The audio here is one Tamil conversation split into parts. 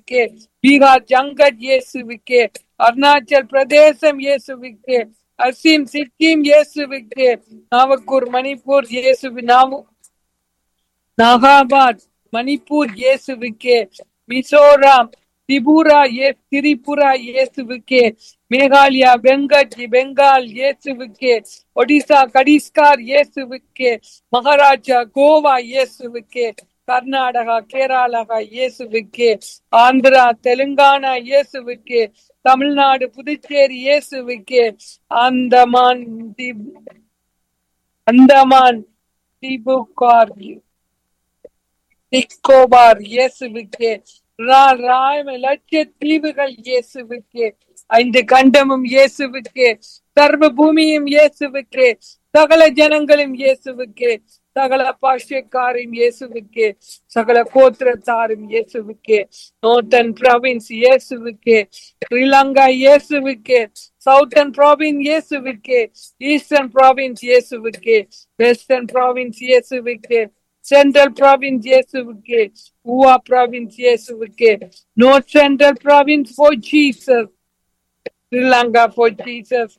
இயேசுவுக்கே பீகார் ஜங்கட் இயேசுவுக்கே அருணாச்சல் பிரதேசம் இயேசுவுக்கே அசீம் சிக்கிம் இயேசுவுக்கே நாவக்கூர் மணிப்பூர் இயேசுவி நாமு நாகாபாத் மணிப்பூர் இயேசுவுக்கே மிசோராம் திபுரா ஏ திரிபுரா இயேசுவுக்கே மேகாலயா பெங்கஜி பெங்கால் இயேசுவுக்கே ஒடிசா கடிஸ்கார் இயேசுவுக்கே மகாராஜா கோவா இயேசுவுக்கே கர்நாடகா கேரளா இயேசுவுக்கே ஆந்திரா தெலுங்கானா இயேசுவுக்கே தமிழ்நாடு புதுச்சேரி இயேசுவுக்கே அந்தமான் தி- அந்தமான் திபுகார் நிக்கோபார் இயேசுவுக்கே ரா- ராம லட்சத்தீவுகள் இயேசுவுக்கே ஐந்து கண்டமும் இயேசுவுக்கே சர்வ பூமியும் இயேசுவுக்கே சகல ஜனங்களும் இயேசுவுக்கே சகல பாஷ்யக்காரும் இயேசுவுக்கே சகல கோத்திரத்தாரும் இயேசுவுக்கே நோர்த்தன் ப்ராவின்ஸ் இயேசுவுக்கே ஸ்ரீலங்கா இயேசுவுக்கே சவுத்தன் ப்ராவின்ஸ் இயேசுவுக்கே ஈஸ்டர்ன் ப்ராவின்ஸ் இயேசுவுக்கே வெஸ்டர்ன் ப்ராவின்ஸ் இயேசுவுக்கே சென்ட்ரல் ப்ராவின்ஸ் இயேசுவுக்கே ஊவா ப்ராவின்ஸ் இயேசுவுக்கே north central province for Jesus Sri Lanka for Jesus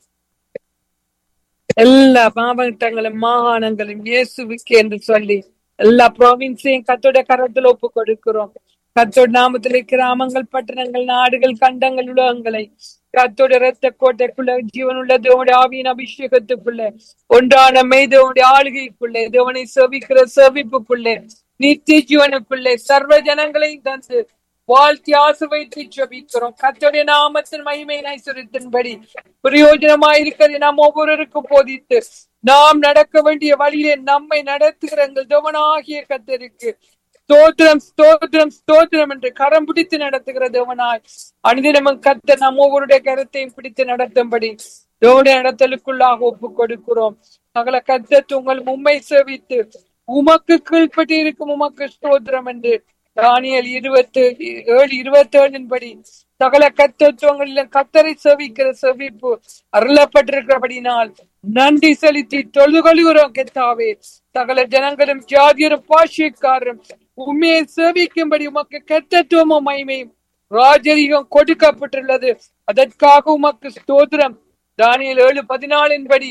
எல்லா மாவட்டங்களும் மாகாணங்களும் இயேசுவுக்கு என்று சொல்லி எல்லா ப்ராவின்ஸையும் கத்தோட கரத்துல ஒப்பு கொடுக்கிறோம் கத்தோட நாமத்திலே கிராமங்கள் பட்டணங்கள் நாடுகள் கண்டங்கள் உலகங்களை கத்தோட இரத்த கோட்டைக்குள்ள ஜீவனுள்ள தேவனுடைய ஆவியின் அபிஷேகத்துக்குள்ள ஒன்றான மெய்தவனுடைய ஆளுகைக்குள்ளே தேவனை செவிக்கிற செவிப்புக்குள்ளே நித்திய ஜீவனுக்குள்ளே சர்வ ஜனங்களையும் தந்து வாழ்த்தி ஆசை வைத்து ஜபிக்கிறோம் கத்தோடைய நாமத்தின் மகிமை ஐஸ்வரத்தின்படி பிரயோஜனமாயிருக்கிறது நாம் ஒவ்வொருவருக்கும் போதித்து நாம் நடக்க வேண்டிய வழியிலே நம்மை நடத்துகிற எங்கள் தேவனாகிய கத்தருக்கு ஸ்தோத்திரம் ஸ்தோத்திரம் ஸ்தோத்திரம் என்று கரம் பிடித்து நடத்துகிற தேவனாய் அனுதினமும் கத்த நம் ஒவ்வொருடைய கரத்தையும் பிடித்து நடத்தும்படி தேவனுடைய நடத்தலுக்குள்ளாக ஒப்பு கொடுக்கிறோம் சகல கத்த உங்கள் உண்மை சேவித்து உமக்கு கீழ்ப்பட்டு இருக்கும் உமக்கு ஸ்தோத்திரம் என்று தானியல் இருபத்து ஏழு இருபத்தி ஏழின் படி சகல கத்தத்துவங்களிலும் கத்தரை செவிக்கிற செவிப்பு அருளப்பட்டிருக்கிறபடினால் நன்றி செலுத்தி தொழுது கொள்கிறோம் கெத்தாவே சகல ஜனங்களும் ஜாதியரும் பாஷியக்காரரும் உண்மையை சேவிக்கும்படி உமக்கு கெத்தத்துவமும் மகிமையும் ராஜரீகம் கொடுக்கப்பட்டுள்ளது அதற்காக உமக்கு ஸ்தோத்திரம் தானியல் ஏழு பதினாலின் படி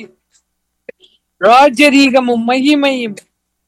ராஜரீகமும் மகிமையும்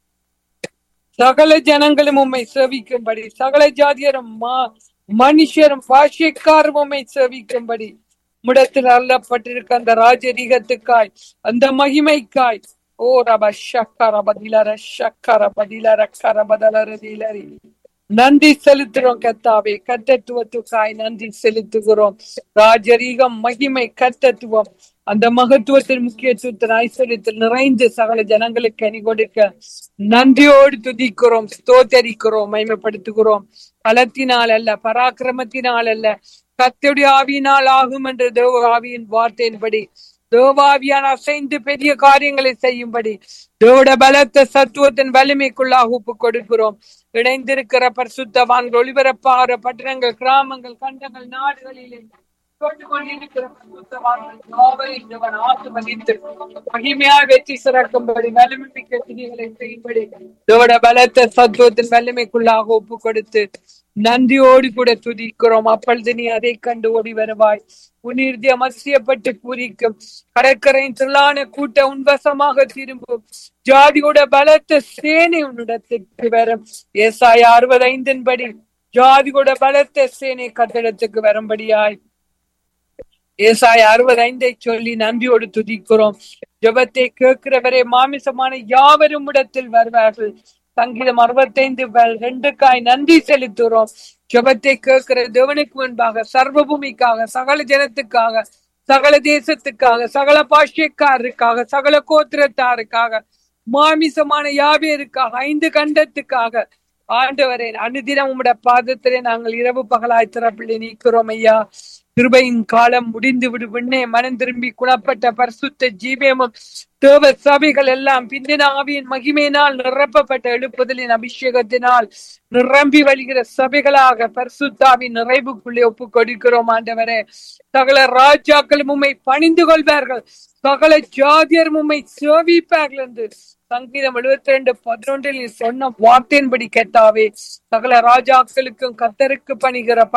சகல ஜனங்களும் உம்மை சேவிக்கும்படி சகல ஜாதியரும் மா- மனுஷரும் பாஷைக்காரும் உம்மை சேவிக்கும்படி முடத்தில் அள்ளப்பட்டிருக்க அந்த ராஜரீகத்துக்காய் அந்த மகிமைக்காய் ஓ ரப ஷக்கர பதிலர ஷக்கர பதிலர கர பதலர திலரி நன்றி செலுத்துறோம் கத்தாவே கத்தத்துவத்துக்காய் நன்றி செலுத்துகிறோம் ராஜரீகம் மகிமை கத்தத்துவம் அந்த மகத்துவத்தின் முக்கியத்துவத்தின் ஐஸ்வர்யத்தில் நிறைந்து சகல ஜனங்களுக்கு அணி கொடுக்க நன்றியோடு துதிக்கிறோம் ஸ்தோத்தரிக்கிறோம் மகிமைப்படுத்துகிறோம் பலத்தினால் அல்ல பராக்கிரமத்தினால் அல்ல கத்துடைய ஆவியினால் ஆகும் என்ற தேவ ஆவியின் வார்த்தையின்படி தேவாவியான் அசைந்து பெரிய காரியங்களை செய்யும்படி தேவட பலத்த சத்துவத்தின் வலிமைக்குள்ளாக ஒப்பு கொடுக்கிறோம் இணைந்திருக்கிற பரிசுத்தவான்கள் ஒளிபரப்பாகிற பட்டணங்கள் கிராமங்கள் கண்டங்கள் நாடுகளிலே கேட்டுக்கொண்டிருக்கிற பரிசுத்தவான்கள் யாவரையும் தேவன் ஆசீர்வதித்து மகிமையாய் வெற்றி சிறக்கும்படி வலிமை மிக்க கிரிகளை செய்யும்படி தேவட பலத்த சத்துவத்தின் வலிமைக்குள்ளாக ஒப்பு கொடுத்து நன்றியோடு கூட துதிக்கிறோம் அப்பொழுது நீ அதை கண்டு ஓடி வருவாய் உன்னிறுதி அமர்சியப்பட்டு பூரிக்கும் கடற்கரையின் திரளான கூட்ட உன்வசமாக திரும்பும் ஜாதியோட பலத்த சேனை உன்னிடத்துக்கு வரும் ஏசாய அறுபதைந்தின் படி ஜாதியோட பலத்த சேனை கட்டிடத்துக்கு வரும்படியாய் ஏசாய அறுபதைந்தை சொல்லி நன்றியோடு துதிக்கிறோம் ஜெபத்தை கேட்கிறவரே மாமிசமான யாவரும் இடத்தில் வருவார்கள் சங்கீதம் அறுபத்தைந்து ரெண்டுக்காய் நன்றி செலுத்துகிறோம் ஜெபத்தை கேட்கிற தேவனுக்கு முன்பாக சர்வ பூமிக்காக சகல ஜனத்துக்காக சகல தேசத்துக்காக சகல பாஷ்யக்காரருக்காக சகல கோத்திரத்தாருக்காக மாமிசமான யாவேருக்காக ஐந்து கண்டத்துக்காக ஆண்டவரே அனுதினம் உம்முடைய பாதத்திலே நாங்கள் இரவு பகலாய் திறப்பிள்ளை நீக்கிறோம் ஐயா கிருபையின் காலம் முடிந்து விடு விண்ணே மனம் திரும்பி குணப்பட்ட பரிசுத்த ஜீவியமும் தேவ சபைகள் எல்லாம் பிந்தின ஆவியின் மகிமையினால் நிரப்பப்பட்ட எழுப்புதலின் அபிஷேகத்தினால் நிரம்பி வழிகிற சபைகளாக பரிசுத்தாவின் நிறைவுக்குள்ளே ஒப்பு கொடுக்கிறோம் ஆண்டவரே சகல ராஜாக்களும் உம்மை பணிந்து கொள்வார்கள் சகல ஜாதியர் உம்மை சேவிப்பார்கள் என்று சங்கீதம் எழுபத்தி ரெண்டு பதினொன்றில் நீ சொன்ன வார்த்தையின்படி கேட்டாவே சகல ராஜாக்களுக்கும் கத்தருக்கு பணிகிற